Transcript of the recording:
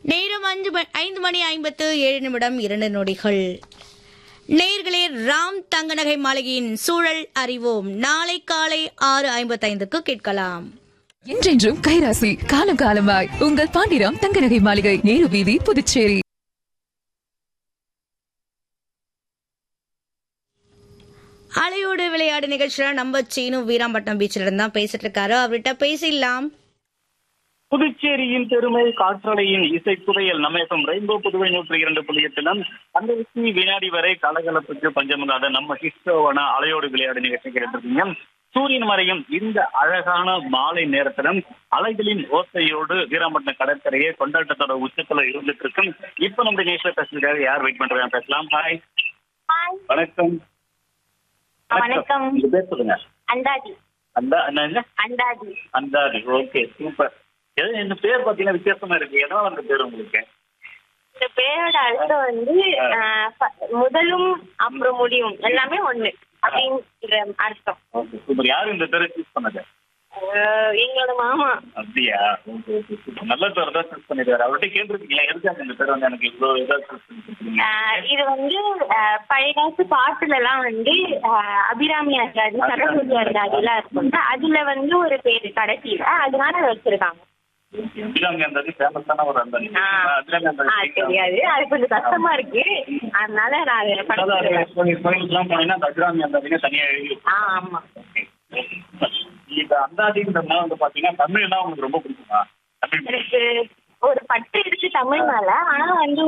நேரம் அஞ்சு ம- ஐந்து மணி ஐம்பத்து ஏழு நிமிடம் இரண்டு நொடிகள் நேர்களே ராம் தங்கநகை மாளிகையின் சூழல் அறிவோம் நாளை காலை ஆறு ஐம்பத்தைந்துக்கு கேட்கலாம் என்றென்றும் கைராசி காலம் காலமாய் உங்கள் பாண்டிராம் தங்கநகை மாளிகை நேரு வீதி புதுச்சேரி அலையோடு விளையாடு நிகழ்ச்சியில நம்ம சீனு வீராம்பட்டினம் பீச்சில் இருந்து தான் பேசிட்டு இருக்காரு அவர்கிட்ட பேசிடலாம் புதுச்சேரியின் பெருமை காற்றலையின் இசை புதையல் நம்மேசம் ரெயின்போ புதுவை நூற்றி இரண்டு புள்ளி எட்டிலும் அந்த இசை வினாடி வரை கலகலப்புக்கு பஞ்சமில்லாத நம்ம ஹிஸ்டோவான அலையோடு விளையாடு நிகழ்ச்சி கேட்டிருக்கீங்க சூரியன் மறையும் இந்த அழகான மாலை நேரத்திலும் அலைகளின் ஓசையோடு வீராம்பட்டினம் கடற்கரையே கொண்டாட்டத்தோட உச்சத்துல இருந்துட்டு இருக்கும் இப்ப நம்ம நேஷில் பேசுறதுக்காக யார் வெயிட் பண்றாங்க பேசலாம் ஹாய் ஹாய் வணக்கம் வணக்கம். உங்க பேர் சொல்லுங்க அண்டாதி அந்த என்ன அண்டாதி அந்தாதி ஓகே சூப்பர் எது இந்த பேர் பாத்தீங்கன்னா வித்தியாசமா இருக்கு எதனால அந்த பேர் உங்களுக்கு இந்த பேரோட அர்த்தம் வந்து ஆஹ், ப- முதலும் அப்புறம் முடியும் எல்லாமே ஒண்ணு அப்படிங்கிற அர்த்தம் ஓகே சூப்பர் யாரு இந்த பேரை சூஸ் பண்ணது ஆஹ், எங்களோட மாமா அப்படியா ஓகே ஓகே சூப்பர் நல்ல பேர் தான் சூஸ் பண்ணிருக்காரு அவர்கிட்ட கேட்டிருக்கீங்களா எதுக்காக இந்த பேர் வந்து எனக்கு இவ்வளவு இதா சூஸ் பண்ணிருக்கீங்க ஆஹ், இது வந்து ஆஹ், பழைய காலத்து பாட்டுல எல்லாம் வந்து ஆஹ், அபிராமி அண்டாதி சரஸ்வதி அண்டாதி எல்லாம் இருக்கும்ல அதுல வந்து ஒரு பேரு கடைசியில அதனால அதை வச்சிருக்காங்க அபிராமி அந்தாதி ஃபேமஸான ஒரு அந்தாதி ஆஹ், அபிராமி ஆ, அந்தாதி தெரியாது அது கொஞ்சம் கஷ்டமா இருக்கு அதனால நான் அதை படிச்சிருக்கேன் கோயிலுக்குலாம் போனீங்கன்னா அந்த அபிராமி அந்தாதினே தனியா எழுதி ஆ ஆமா இந்த அந்தாதின்றதுனால வந்து பாத்தீங்கன்னா தமிழ்னா உங்களுக்கு ரொம்ப பிடிக்குமா தமிழ் எனக்கு ஒரு பட்டு இருக்கு தமிழ் மேல ஆனா வந்து